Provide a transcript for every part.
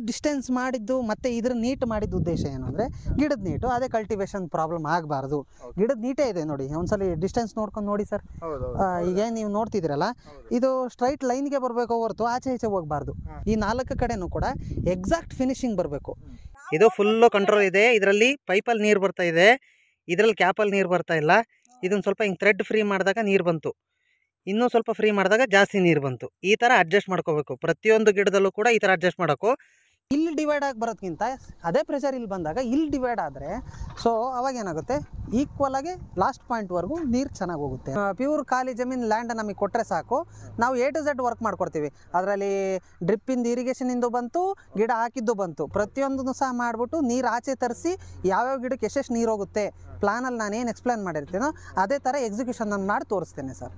Distance ಮಾಡಿದ್ದು ಮತ್ತೆ ಇದ್ರ ನೀಟ್ ಮಾಡಿದ ಉದ್ದೇಶ ಏನು ಅಂದರೆ ಗಿಡದ ನೀಟು ಅದೇ ಕಲ್ಟಿವೇಶನ್ ಪ್ರಾಬ್ಲಮ್ ಆಗಬಾರ್ದು Okay. ಗಿಡದ ನೀಟೇ ಇದೆ ನೋಡಿ ಒಂದ್ಸಲಿ ಡಿಸ್ಟೆನ್ಸ್ ನೋಡ್ಕೊಂಡು ನೋಡಿ ಸರ್ ಹೌದು ಈಗ ನೀವು ನೋಡ್ತಿದ್ದೀರಲ್ಲ ಇದು ಸ್ಟ್ರೈಟ್ ಲೈನ್ಗೆ ಬರಬೇಕು ಹೊರತು ಆಚೆ ಈಚೆ ಹೋಗಬಾರ್ದು ಹಾ. ಈ ನಾಲ್ಕು ಕಡೆನೂ ಕೂಡ ಎಕ್ಸಾಕ್ಟ್ ಫಿನಿಶಿಂಗ್ ಬರಬೇಕು ಇದು ಫುಲ್ಲು ಕಂಟ್ರೋಲ್ ಇದೆ ಇದರಲ್ಲಿ ಪೈಪಲ್ಲಿ ನೀರು ಬರ್ತಾ ಇದೆ ಇದರಲ್ಲಿ ಕ್ಯಾಪಲ್ಲಿ ನೀರು ಬರ್ತಾ ಇಲ್ಲ ಇದನ್ನು ಸ್ವಲ್ಪ ಹಿಂಗೆ ಥ್ರೆಡ್ ಫ್ರೀ ಮಾಡಿದಾಗ ನೀರು ಬಂತು ಇನ್ನೂ ಸ್ವಲ್ಪ ಫ್ರೀ ಮಾಡಿದಾಗ ಜಾಸ್ತಿ ನೀರು ಬಂತು ಈ ಥರ ಅಡ್ಜಸ್ಟ್ ಮಾಡ್ಕೋಬೇಕು ಪ್ರತಿಯೊಂದು ಗಿಡದಲ್ಲೂ ಕೂಡ ಈ ಥರ ಅಡ್ಜಸ್ಟ್ ಮಾಡೋಕು ಇಲ್ಲಿ ಡಿವೈಡ್ ಆಗಿ ಬರೋದ್ಕಿಂತ ಅದೇ ಪ್ರೆಷರ್ ಇಲ್ಲಿ ಬಂದಾಗ ಇಲ್ಲಿ ಡಿವೈಡ್ ಆದರೆ ಸೊ ಅವಾಗ ಏನಾಗುತ್ತೆ ಈಕ್ವಲ್ ಆಗಿ ಲಾಸ್ಟ್ ಪಾಯಿಂಟ್ವರೆಗೂ ನೀರು ಚೆನ್ನಾಗಿ ಹೋಗುತ್ತೆ ಪ್ಯೂರ್ ಖಾಲಿ ಜಮೀನು ಲ್ಯಾಂಡ್ ನಮಗೆ ಕೊಟ್ಟರೆ ಸಾಕು ನಾವು ಎ ಟು ಝೆಡ್ ವರ್ಕ್ ಮಾಡ್ಕೊಡ್ತೀವಿ ಅದರಲ್ಲಿ ಡ್ರಿಪ್ಪಿಂದ ಇರಿಗೇಷನಿಂದು ಬಂತು ಗಿಡ ಹಾಕಿದ್ದು ಬಂತು ಪ್ರತಿಯೊಂದನ್ನು ಸಹ ಮಾಡಿಬಿಟ್ಟು ನೀರು ಆಚೆ ತರಿಸಿ ಯಾವ್ಯಾವ ಗಿಡಕ್ಕೆ ಎಷ್ಟೆಷ್ಟು ನೀರು ಹೋಗುತ್ತೆ ಪ್ಲಾನಲ್ಲಿ ನಾನು ಏನು ಎಕ್ಸ್ಪ್ಲೇನ್ ಮಾಡಿರ್ತೀನೋ ಅದೇ ಥರ ಎಕ್ಸಿಕ್ಯೂಷನ್ ನಾನು ಮಾಡಿ ತೋರಿಸ್ತೇನೆ ಸರ್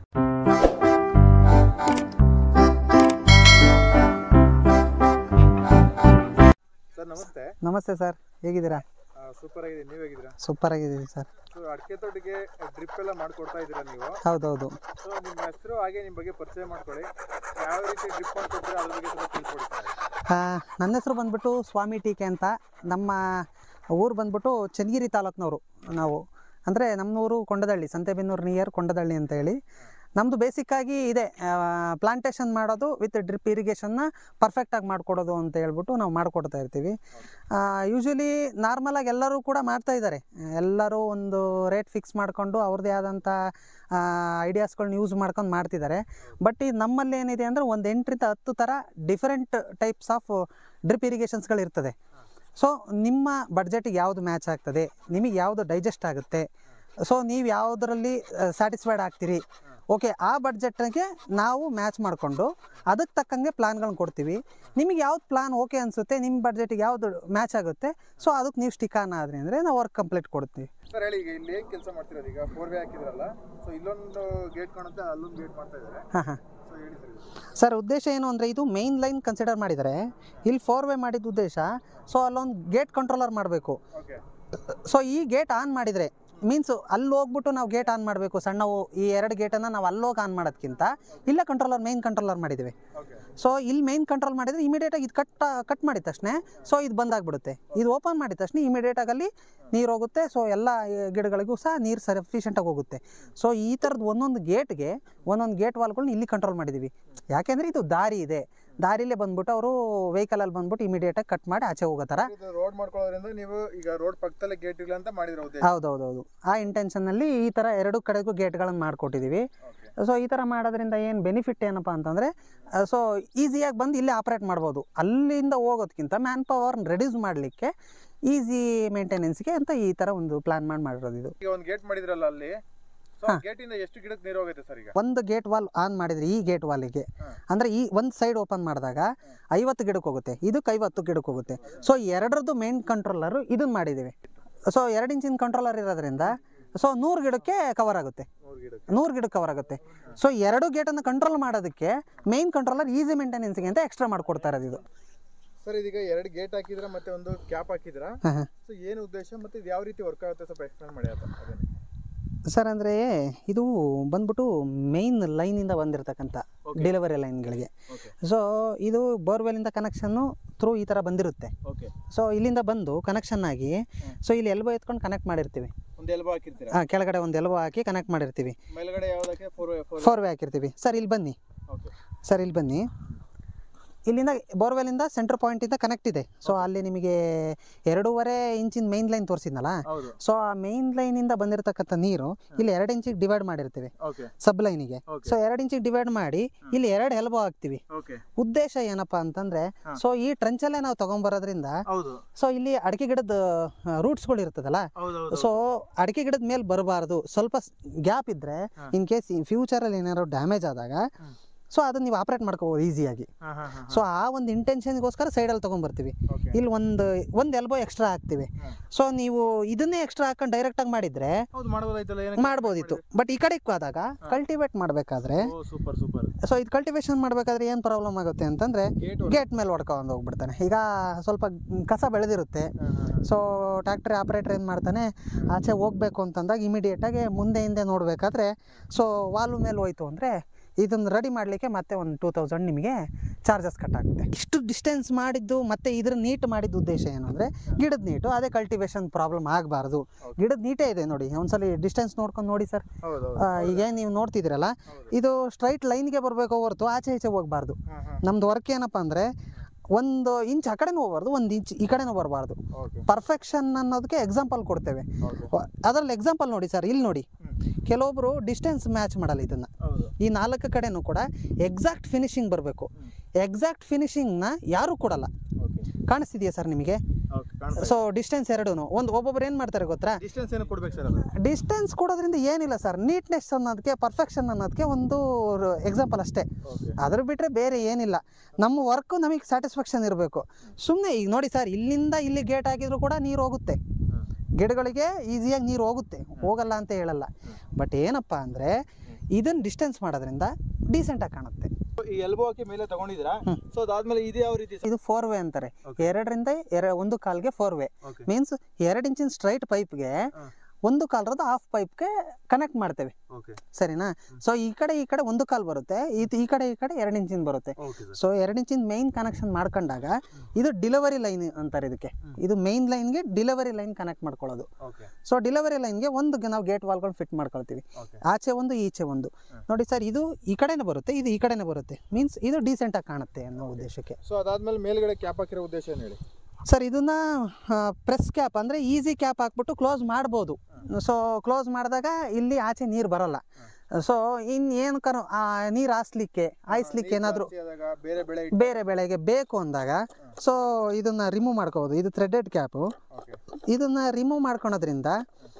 ಸರ್ ನಮಸ್ತೆ ನಮಸ್ತೆ ಸರ್ ಹೇಗಿದ್ದೀರಾ ಸೂಪರ್ ಆಗಿದೆ ನೀವು ಹೇಗಿದ್ದೀರಾ ಸೂಪರ್ ಆಗಿದ್ದೀವಿ ಸರ್ ಸೊ ಅಡಿಕೆ ತೋಟಕ್ಕೆ ಡ್ರಿಪ್ ಎಲ್ಲ ಮಾಡ್ಕೊಡ್ತಾ ಇದ್ದೀರಾ ನೀವು ಹೌದೌದು ಸೊ ನಿಮ್ಮ ಹೆಸರು ಹಾಗೆ ನಿಮ್ಮ ಬಗ್ಗೆ ಪರಿಚಯ ಮಾಡ್ಕೊಳ್ಳಿ ಯಾವ ರೀತಿ ಡ್ರಿಪ್ ಮಾಡ್ಕೊಡ್ತೀರಾ ಅದ್ರ ಬಗ್ಗೆ ಸ್ವಲ್ಪ ತಿಳ್ಕೊಡಿ ಸರ್ ಆ, ನನ್ನ ಹೆಸರು ಬಂದ್ಬಿಟ್ಟು ಸ್ವಾಮಿ ಟೀಕೆ ಅಂತ ನಮ್ಮ ಊರು ಬಂದ್ಬಿಟ್ಟು ಚನ್ನಗಿರಿ ತಾಲೂಕ್ನವರು ನಾವು ಅಂದರೆ ನಮ್ಮೂರು ಕೊಂಡದಳ್ಳಿ ಸಂತೆಬೆನ್ನೂರು ನಿಯರ್ ಕೊಂಡದಳ್ಳಿ ಅಂತ ಹೇಳಿ ನಮ್ಮದು ಬೇಸಿಕ್ಕಾಗಿ ಇದೆ ಪ್ಲಾಂಟೇಶನ್ ಮಾಡೋದು ವಿತ್ ಡ್ರಿಪ್ ಇರಿಗೇಷನ್ನ ಪರ್ಫೆಕ್ಟಾಗಿ ಮಾಡಿಕೊಡೋದು ಅಂತ ಹೇಳ್ಬಿಟ್ಟು ನಾವು ಮಾಡಿಕೊಡ್ತಾ ಇರ್ತೀವಿ ಯೂಶ್ವಲಿ ನಾರ್ಮಲಾಗಿ ಎಲ್ಲರೂ ಕೂಡ ಮಾಡ್ತಾ ಇದ್ದಾರೆ ಎಲ್ಲರೂ ಒಂದು ರೇಟ್ ಫಿಕ್ಸ್ ಮಾಡಿಕೊಂಡು ಅವ್ರದ್ದೇ ಆದಂಥ ಐಡಿಯಾಸ್ಗಳನ್ನ ಯೂಸ್ ಮಾಡ್ಕೊಂಡು ಮಾಡ್ತಿದ್ದಾರೆ ಬಟ್ ಈ ನಮ್ಮಲ್ಲಿ ಏನಿದೆ ಅಂದರೆ ಒಂದು ಎಂಟರಿಂದ ಹತ್ತು ಥರ ಡಿಫರೆಂಟ್ ಟೈಪ್ಸ್ ಆಫ್ ಡ್ರಿಪ್ ಇರಿಗೇಷನ್ಸ್ಗಳು ಇರ್ತದೆ ಸೊ ನಿಮ್ಮ ಬಡ್ಜೆಟಿಗೆ ಯಾವುದು ಮ್ಯಾಚ್ ಆಗ್ತದೆ ನಿಮಗೆ ಯಾವುದು ಡೈಜೆಸ್ಟ್ ಆಗುತ್ತೆ ಸೊ ನೀವು ಯಾವುದರಲ್ಲಿ ಸ್ಯಾಟಿಸ್ಫೈಡ್ ಆಗ್ತೀರಿ ಓಕೆ ಆ ಬಡ್ಜೆಟ್ಗೆ ನಾವು ಮ್ಯಾಚ್ ಮಾಡಿಕೊಂಡು ಅದಕ್ಕೆ ತಕ್ಕಂಗೆ ಪ್ಲ್ಯಾನ್ಗಳನ್ನ ಕೊಡ್ತೀವಿ ನಿಮಗೆ ಯಾವ್ದು ಪ್ಲಾನ್ ಓಕೆ ಅನಿಸುತ್ತೆ ನಿಮ್ಮ ಬಡ್ಜೆಟಿಗೆ ಯಾವುದು ಮ್ಯಾಚ್ ಆಗುತ್ತೆ ಸೊ ಅದಕ್ಕೆ ನೀವು ಸ್ಟಿಕ್ ಆನ್ ಆದ್ರಿ ಅಂದರೆ ನಾವು ವರ್ಕ್ ಕಂಪ್ಲೀಟ್ ಕೊಡ್ತೀವಿ ಸರ್ ಹೇಳಿ ಈಗ ಇಲ್ಲಿ ಹೇಗೆ ಕೆಲಸ ಮಾಡ್ತಿರೋದು ಈಗ ಫೋರ್ ವೇ ಹಾಕಿದ್ರಲ್ಲ ಸೊ ಇಲ್ಲೊಂದು ಗೇಟ್ ಕಾಣುತ್ತೆ ಅಲ್ಲೊಂದು ಗೇಟ್ ಮಾಡ್ತಾ ಇದ್ದಾರೆ ಹಾಂ ಹಾಂ ಸೊ ಹೇಳಿ ಸರ್ ಇದು. ಸರ್ ಉದ್ದೇಶ ಏನು ಅಂದರೆ ಇದು ಮೇನ್ ಲೈನ್ ಕನ್ಸಿಡರ್ ಮಾಡಿದರೆ ಇಲ್ಲಿ ಫೋರ್ ವೇ ಮಾಡಿದ ಉದ್ದೇಶ ಸೊ ಅಲ್ಲೊಂದು ಗೇಟ್ ಕಂಟ್ರೋಲರ್ ಮಾಡಬೇಕು ಓಕೆ ಸೊ ಈ ಗೇಟ್ ಆನ್ ಮಾಡಿದರೆ ಮೀನ್ಸ್ ಅಲ್ಲಿ ಹೋಗ್ಬಿಟ್ಟು ನಾವು ಗೇಟ್ ಆನ್ ಮಾಡಬೇಕು ಸಣ್ಣವು ಈ ಎರಡು ಗೇಟನ್ನು ನಾವು ಅಲ್ಲೋಗಿ ಆನ್ ಮಾಡೋದ್ಕಿಂತ ಇಲ್ಲೇ ಕಂಟ್ರೋಲರ್ ಮೇನ್ ಕಂಟ್ರೋಲರ್ ಮಾಡಿದ್ದೀವಿ ಓಕೆ ಸೊ ಇಲ್ಲಿ ಮೇನ್ ಕಂಟ್ರೋಲ್ ಮಾಡಿದರೆ ಇಮಿಡಿಯೇಟಾಗಿ ಇದು ಕಟ್ ಕಟ್ ಮಾಡಿದ ತಕ್ಷಣ ಸೊ ಇದು ಬಂದಾಗ್ಬಿಡುತ್ತೆ ಇದು ಓಪನ್ ಮಾಡಿದ ತಕ್ಷಣ ಇಮಿಡಿಯೇಟಾಗಿ ಅಲ್ಲಿ ನೀರು ಹೋಗುತ್ತೆ ಸೊ ಎಲ್ಲ ಗಿಡಗಳಿಗೂ ಸಹ ನೀರು ಸಫಿಷಿಯೆಂಟಾಗಿ ಹೋಗುತ್ತೆ ಸೊ ಈ ಥರದ್ದು ಒಂದೊಂದು ಗೇಟ್ಗೆ ಒಂದೊಂದು ಗೇಟ್ ವಾಲ್ಗಳನ್ನ ಇಲ್ಲಿ ಕಂಟ್ರೋಲ್ ಮಾಡಿದ್ದೀವಿ ಯಾಕೆಂದರೆ ಇದು ದಾರಿ ಇದೆ ದಾರಿಲೇ ಬಂದ್ಬಿಟ್ಟು ಅವರು ವೆಹಿಕಲಲ್ಲಿ ಬಂದ್ಬಿಟ್ಟು ಇಮಿಡಿಯೇಟಾಗಿ ಕಟ್ ಮಾಡಿ ಆಚೆ ಹೋಗೋ ಥರ ಇದು ರೋಡ್ ಮಾಡ್ಕೊಳ್ಳೋದ್ರಿಂದ ನೀವು ಈಗ ರೋಡ್ ಪಕ್ಕದಲ್ಲೇ ಗೇಟ್ ಇಲ್ಲ ಅಂತ ಮಾಡಿದ್ರ ಉದ್ದೇಶ ಹೌದೌದೌದು ಆ ಇಂಟೆನ್ಷನ್ನಲ್ಲಿ ಈ ಥರ ಎರಡು ಕಡೆಗೂ ಗೇಟ್ಗಳನ್ನು ಮಾಡಿಕೊಟ್ಟಿದ್ದೀವಿ ಓಕೆ ಸೊ ಈ ಥರ ಮಾಡೋದ್ರಿಂದ ಏನು ಬೆನಿಫಿಟ್ ಏನಪ್ಪ ಅಂತಂದರೆ ಸೊ ಈಸಿಯಾಗಿ ಬಂದು ಇಲ್ಲೇ ಆಪ್ರೇಟ್ ಮಾಡ್ಬೋದು ಅಲ್ಲಿಂದ ಹೋಗೋದಕ್ಕಿಂತ ಮ್ಯಾನ್ ಪವರ್ ರೆಡ್ಯೂಸ್ ಮಾಡಲಿಕ್ಕೆ ಈಸಿ ಮೇಂಟೆನೆನ್ಸ್ಗೆ ಅಂತ ಈ ಥರ ಒಂದು ಪ್ಲಾನ್ ಮಾಡಿ ಮಾಡಿರೋದು ಇದು ಈಗ ಒಂದು ಗೇಟ್ ಮಾಡಿದ್ರಲ್ಲ ಅಲ್ಲಿ ಸೊ ಹಾ. ಗೇಟ್ ಇಂದ ಎಷ್ಟು ಗಿಡಕ್ಕೆ ನೀರು ಹೋಗುತ್ತೆ ಸರ್ ಈಗ ಒಂದು ಗೇಟ್ ವಾಲ್ ಆನ್ ಮಾಡಿದರೆ ಈ ಗೇಟ್ ವಾಲಿಗೆ ಹಾ. ಅಂದರೆ ಈ ಒಂದು ಸೈಡ್ ಓಪನ್ ಮಾಡಿದಾಗ ಐವತ್ತು ಗಿಡಕ್ಕೆ ಹೋಗುತ್ತೆ ಇದಕ್ಕೆ ಐವತ್ತು ಗಿಡಕ್ಕೆ ಹೋಗುತ್ತೆ ಸೊ ಎರಡರದ್ದು ಮೇನ್ ಕಂಟ್ರೋಲರು ಇದನ್ನು ಮಾಡಿದ್ದೀವಿ ಸೊ ಎರಡು ಇಂಚಿನ ಕಂಟ್ರೋಲರ್ ಇರೋದ್ರಿಂದ ಸೊ ನೂರು ಗಿಡಕ್ಕೆ ಕವರ್ ಆಗುತ್ತೆ ನೂರು ಗಿಡಕ್ಕೆ ನೂರು ಗಿಡಕ್ಕೆ ಕವರ್ ಆಗುತ್ತೆ ಸೊ ಎರಡು ಗೇಟನ್ನು ಕಂಟ್ರೋಲ್ ಮಾಡೋದಕ್ಕೆ ಮೇನ್ ಕಂಟ್ರೋಲರ್ ಈಸಿ ಮೇಂಟೆನೆನ್ಸ್ಗೆ ಅಂತ ಎಕ್ಸ್ಟ್ರಾ ಮಾಡಿಕೊಡ್ತಾ ಇರೋದು ಇದು ಸರ್ ಇದೀಗ ಎರಡು ಗೇಟ್ ಹಾಕಿದ್ರ ಮತ್ತೆ ಒಂದು ಕ್ಯಾಪ್ ಹಾಕಿದ್ರ ಹಾಂ ಹಾಂ ಸೊ ಏನು ಉದ್ದೇಶ ಮತ್ತೆ ಇದು ಯಾವ ರೀತಿ ವರ್ಕ್ ಆಗುತ್ತೆ ಸ್ವಲ್ಪ ಎಕ್ಸ್ಪ್ಲೇನ್ ಮಾಡಿ ಅದು ಅದನ್ನೇ ಸರ್ ಅಂದರೆ ಇದು ಬಂದ್ಬಿಟ್ಟು ಮೇಯ್ನ್ ಲೈನಿಂದ ಬಂದಿರತಕ್ಕಂಥ Okay. ಡೆಲಿವರಿ ಲೈನ್ಗಳಿಗೆ ಓಕೆ ಸೊ ಇದು ಬೋರ್ವೆಲಿಂದ ಕನೆಕ್ಷನ್ನು ಥ್ರೂ ಈ ಥರ ಬಂದಿರುತ್ತೆ ಓಕೆ ಸೊ ಇಲ್ಲಿಂದ ಬಂದು ಕನೆಕ್ಷನ್ ಆಗಿ ಸೊ ಇಲ್ಲಿ ಎಲ್ಬೋ ಎತ್ಕೊಂಡು ಕನೆಕ್ಟ್ ಮಾಡಿರ್ತೀವಿ ಒಂದು ಎಲ್ಬೋ ಹಾಕಿರ್ತೀರಾ ಆ, ಕೆಳಗಡೆ ಒಂದು ಎಲ್ಬೋ ಹಾಕಿ ಕನೆಕ್ಟ್ ಮಾಡಿರ್ತೀವಿ ಮೇಲ್ಗಡೆ ಯಾವ್ದಕ್ಕೆ ಫೋರ್ ಫೋರ್ ಫೋರ್ ವೇ ಹಾಕಿರ್ತೀವಿ ಸರ್ ಇಲ್ಲಿ ಬನ್ನಿ ಓಕೆ ಸರ್ ಇಲ್ಲಿ ಬನ್ನಿ ಇಲ್ಲಿಂದ ಬೋರ್ವೆಲಿಂದ ಸೆಂಟ್ರ್ ಪಾಯಿಂಟಿಂದ ಕನೆಕ್ಟ್ ಇದೆ ಸೊ ಅಲ್ಲಿ ನಿಮಗೆ ಎರಡೂವರೆ ಇಂಚಿನ ಮೇನ್ ಲೈನ್ ತೋರಿಸಿದ್ನಲ್ಲ ಹೌದು ಸೊ ಆ ಮೇನ್ ಲೈನಿಂದ ಬಂದಿರತಕ್ಕಂಥ ನೀರು ಇಲ್ಲಿ ಎರಡು ಇಂಚಿಗೆ ಡಿವೈಡ್ ಮಾಡಿರ್ತೀವಿ ಓಕೆ ಸಬ್ ಲೈನಿಗೆ ಓಕೆ ಸೊ ಎರಡು ಇಂಚಿಗೆ ಡಿವೈಡ್ ಮಾಡಿ ಇಲ್ಲಿ ಎರಡು ಎಲ್ಬೋ ಹಾಕ್ತಿವಿ ಓಕೆ ಉದ್ದೇಶ ಏನಪ್ಪಾ ಅಂತಂದ್ರೆ ಹಾ. ಸೊ ಈ ಟ್ರಂಚಲ್ಲೇ ನಾವು ತಗೊಂಬರೋದ್ರಿಂದ ಹೌದು ಸೊ ಇಲ್ಲಿ ಅಡಿಕೆ ಗಿಡದ ರೂಟ್ಸ್ಗಳು ಇರ್ತದಲ್ಲ ಹೌದು ಸೊ ಅಡಿಕೆ ಗಿಡದ ಮೇಲೆ ಬರಬಾರ್ದು ಸ್ವಲ್ಪ ಗ್ಯಾಪ್ ಇದ್ರೆ ಹಾ. ಇನ್ ಕೇಸ್ ಫ್ಯೂಚರಲ್ಲಿ ಏನಾದ್ರು ಡ್ಯಾಮೇಜ್ ಆದಾಗ ಹ್ಮ್. ಸೊ ಅದನ್ನ ನೀವು ಆಪ್ರೇಟ್ ಮಾಡ್ಕೋಬೋದು ಈಸಿಯಾಗಿ ಹಾಂ ಹಾಂ ಹಾಂ ಸೊ ಆ ಒಂದು ಇಂಟೆನ್ಷನ್ಗೋಸ್ಕರ ಸೈಡಲ್ಲಿ ತೊಗೊಂಬರ್ತೀವಿ ಓಕೆ ಇಲ್ಲಿ ಒಂದು ಒಂದು ಎಲ್ಬೋ ಎಕ್ಸ್ಟ್ರಾ ಹಾಕ್ತಿವಿ ಹಾ. ಸೊ ನೀವು ಇದನ್ನೇ ಎಕ್ಸ್ಟ್ರಾ ಹಾಕೊಂಡು ಡೈರೆಕ್ಟಾಗಿ ಮಾಡಿದ್ರೆ ಹೌದು ಮಾಡ್ಬೋದಾಯ್ತಲ್ಲ ಏನಕ್ಕೆ ಮಾಡ್ಬೋದಿತ್ತು ಬಟ್ ಈ ಕಡೆಗೆ ಹೋದಾಗ ಕಲ್ಟಿವೇಟ್ ಮಾಡಬೇಕಾದ್ರೆ ಓ ಸೂಪರ್ ಸೂಪರ್ ಸೊ ಇದು ಕಲ್ಟಿವೇಶನ್ ಮಾಡಬೇಕಾದ್ರೆ ಏನು ಪ್ರಾಬ್ಲಮ್ ಆಗುತ್ತೆ ಅಂತಂದರೆ ಗೇಟ್ ಗೇಟ್ ಮೇಲೆ ಹೊಡ್ಕೊಂಡು ಹೋಗ್ಬಿಡ್ತಾನೆ ಈಗ ಸ್ವಲ್ಪ ಕಸ ಬೆಳೆದಿರುತ್ತೆ ಸೊ ಟ್ಯಾಕ್ಟ್ರಿ ಆಪ್ರೇಟರ್ ಏನು ಮಾಡ್ತಾನೆ ಆಚೆ ಹೋಗ್ಬೇಕು ಅಂತಂದಾಗ ಇಮಿಡಿಯೇಟಾಗಿ ಮುಂದೆ ಹಿಂದೆ ನೋಡಬೇಕಾದ್ರೆ ಸೊ ವಾಲು ಮೇಲೆ ಹೋಯ್ತು ಅಂದರೆ ಇದನ್ನು ರೆಡಿ ಮಾಡಲಿಕ್ಕೆ ಮತ್ತೆ ಒಂದು ಟೂ ತೌಸಂಡ್ ನಿಮಗೆ ಚಾರ್ಜಸ್ ಕಟ್ ಆಗುತ್ತೆ ಇಷ್ಟು ಡಿಸ್ಟೆನ್ಸ್ ಮಾಡಿದ್ದು ಮತ್ತೆ ಇದ್ರ ನೀಟ್ ಮಾಡಿದ ಉದ್ದೇಶ ಏನು ಅಂದರೆ ಗಿಡದ ನೀಟು ಅದೇ ಕಲ್ಟಿವೇಶನ್ ಪ್ರಾಬ್ಲಮ್ ಆಗಬಾರ್ದು Okay. ಗಿಡದ ನೀಟೇ ಇದೆ ನೋಡಿ ಒಂದ್ಸಲಿ ಡಿಸ್ಟೆನ್ಸ್ ನೋಡ್ಕೊಂಡು ನೋಡಿ ಸರ್ ಹೌದು ಈಗ ನೀವು ನೋಡ್ತಿದ್ದೀರಲ್ಲ ಇದು ಸ್ಟ್ರೈಟ್ ಲೈನ್ಗೆ ಬರಬೇಕು ಹೊರತು ಆಚೆ ಈಚೆ ಹೋಗಬಾರ್ದು ನಮ್ದು ವರ್ಕ್ ಏನಪ್ಪ ಅಂದರೆ ಒಂದು ಇಂಚ್ ಆ ಕಡೆನೂ ಹೋಗ್ಬಾರ್ದು ಒಂದು ಇಂಚ್ ಈ ಕಡೆನೂ ಬರಬಾರ್ದು ಓಕೆ ಪರ್ಫೆಕ್ಷನ್ ಅನ್ನೋದಕ್ಕೆ ಎಕ್ಸಾಂಪಲ್ ಕೊಡ್ತೇವೆ ಓಕೆ ಅದರಲ್ಲಿ ಎಕ್ಸಾಂಪಲ್ ನೋಡಿ ಸರ್ ಇಲ್ಲಿ ನೋಡಿ ಕೆಲವೊಬ್ರು ಡಿಸ್ಟೆನ್ಸ್ ಮ್ಯಾಚ್ ಮಾಡಲ್ಲ ಇದನ್ನ ಹೌದು ಈ ನಾಲ್ಕು ಕಡೆನೂ ಕೂಡ ಎಕ್ಸಾಕ್ಟ್ ಫಿನಿಶಿಂಗ್ ಬರಬೇಕು ಎಕ್ಸಾಕ್ಟ್ ಫಿನಿಶಿಂಗ್ನ ಯಾರೂ ಕೊಡಲ್ಲ ಓಕೆ ಕಾಣಿಸ್ತಿದೆಯಾ ಸರ್ ನಿಮಗೆ ಓಕೆ ಕಾಣ್ತಾ ಸೊ ಡಿಸ್ಟೆನ್ಸ್ ಎರಡೂ ಒಂದು ಒಬ್ಬೊಬ್ರು ಏನು ಮಾಡ್ತಾರೆ ಗೊತ್ತಾ ಡಿಸ್ಟೆನ್ಸ್ ಏನು ಕೊಡ್ಬೇಕು ಸರ್ ಅದು ಡಿಸ್ಟೆನ್ಸ್ ಕೊಡೋದ್ರಿಂದ ಏನಿಲ್ಲ ಸರ್ ನೀಟ್ನೆಸ್ ಅನ್ನೋದಕ್ಕೆ ಪರ್ಫೆಕ್ಷನ್ ಅನ್ನೋದಕ್ಕೆ ಒಂದು ಎಕ್ಸಾಂಪಲ್ ಅಷ್ಟೇ ಓಕೆ ಅದ್ರ ಬಿಟ್ಟರೆ ಬೇರೆ ಏನಿಲ್ಲ ನಮ್ಮ ವರ್ಕು ನಮಗೆ ಸ್ಯಾಟಿಸ್ಫ್ಯಾಕ್ಷನ್ ಇರಬೇಕು ಸುಮ್ಮನೆ ಈಗ ನೋಡಿ ಸರ್ ಇಲ್ಲಿಂದ ಇಲ್ಲಿ ಗೇಟ್ ಹಾಕಿದ್ರು ಕೂಡ ನೀರು ಹೋಗುತ್ತೆ ಗಿಡಗಳಿಗೆ ಈಸಿಯಾಗಿ ನೀರು ಹೋಗುತ್ತೆ ಹೋಗಲ್ಲ ಅಂತ ಹೇಳಲ್ಲ ಬಟ್ ಏನಪ್ಪ ಅಂದರೆ ಇದನ್ನು ಡಿಸ್ಟೆನ್ಸ್ ಮಾಡೋದ್ರಿಂದ ಡೀಸೆಂಟಾಗಿ ಕಾಣುತ್ತೆ ಈ ಎಲ್ಬೋ ಹಾಕಿ ಮೇಲೆ ತಗೊಂಡಿದ್ದೀರಾ ಹ್ಮ್. ಸೊ ಅದಾದ್ಮೇಲೆ ಇದು ಯಾವ ರೀತಿ ಇದು ಫೋರ್ ವೇ ಅಂತಾರೆ Okay. ಎರಡರಿಂದ ಎರ ಒಂದು ಕಾಲ್ಗೆ ಫೋರ್ ವೇ ಓಕೆ ಮೀನ್ಸ್ ಎರಡು ಇಂಚಿನ ಸ್ಟ್ರೈಟ್ ಪೈಪ್ಗೆ ಹಾ. ಒಂದು ಕಾಲ್ರದ ಹಾಫ್ ಪೈಪ್ಗೆ ಕನೆಕ್ಟ್ ಮಾಡ್ತೇವೆ ಓಕೆ ಸರಿನಾ ಸೊ ಈ ಕಡೆ ಈ ಕಡೆ ಒಂದು ಕಾಲ್ ಬರುತ್ತೆ ಇದು ಈ ಕಡೆ ಈ ಕಡೆ ಎರಡು ಇಂಚಿನ ಬರುತ್ತೆ ಓಕೆ ಸರ್ ಸೊ ಎರಡು ಇಂಚಿನ ಮೈನ್ ಕನೆಕ್ಷನ್ ಮಾಡ್ಕೊಂಡಾಗ ಇದು ಡಿಲಿವರಿ ಲೈನ್ ಅಂತಾರೆ ಇದಕ್ಕೆ ಹ್ಮ್. ಇದು ಮೈನ್ ಲೈನ್ಗೆ ಡಿಲಿವರಿ ಲೈನ್ ಕನೆಕ್ಟ್ ಮಾಡ್ಕೊಳ್ಳೋದು ಓಕೆ ಸೊ ಡಿಲಿವರಿ ಲೈನ್ಗೆ ಒಂದು ಗ- ನಾವು ಗೇಟ್ ವಾಲ್ಗಳು ಫಿಟ್ ಮಾಡ್ಕೊಳ್ತೀವಿ ಓಕೆ ಆಚೆ ಒಂದು ಈಚೆ ಒಂದು ಹ್ಮ್. ನೋಡಿ ಸರ್ ಇದು ಈ ಕಡೆನೇ ಬರುತ್ತೆ ಇದು ಈ ಕಡೆನೇ ಬರುತ್ತೆ ಮೀನ್ಸ್ ಇದು ಡೀಸೆಂಟಾಗಿ ಕಾಣುತ್ತೆ ಅನ್ನೋ ಉದ್ದೇಶಕ್ಕೆ ಸೊ ಅದಾದ್ಮೇಲೆ ಮೇಲ್ಗಡೆ ಕ್ಯಾಪ್ ಹಾಕಿರೋ ಉದ್ದೇಶ ಏನು ಹೇಳಿ ಸರ್ ಇದನ್ನ ಪ್ರೆಸ್ ಕ್ಯಾಪ್ ಅಂದರೆ ಈಸಿ ಕ್ಯಾಪ್ ಹಾಕ್ಬಿಟ್ಟು ಕ್ಲೋಸ್ ಮಾಡ್ಬೋದು ಸೊ ಕ್ಲೋಸ್ ಮಾಡಿದಾಗ ಇಲ್ಲಿ ಆಚೆ ನೀರು ಬರಲ್ಲ ಸೊ ಇನ್ನೇನು ಕರು ನೀರು ಹಾಸ್ಲಿಕ್ಕೆ ಹಾಯಿಸ್ಲಿಕ್ಕೆ ನೀರ್ ಏನಾದರೂ ಜಾಸ್ತಿ ಆದಾಗ ಬೇರೆ ಬೆಳೆ ಬೇರೆ ಬೆಳೆಗೆ ಬೇಕು ಅಂದಾಗ ಸೊ ಇದನ್ನ ರಿಮೂವ್ ಮಾಡ್ಕೋಬೋದು ಇದು ಥ್ರೆಡೆಡ್ ಕ್ಯಾಪು ಓಕೆ ಇದನ್ನ ರಿಮೂವ್ ಮಾಡ್ಕೊಳೋದ್ರಿಂದ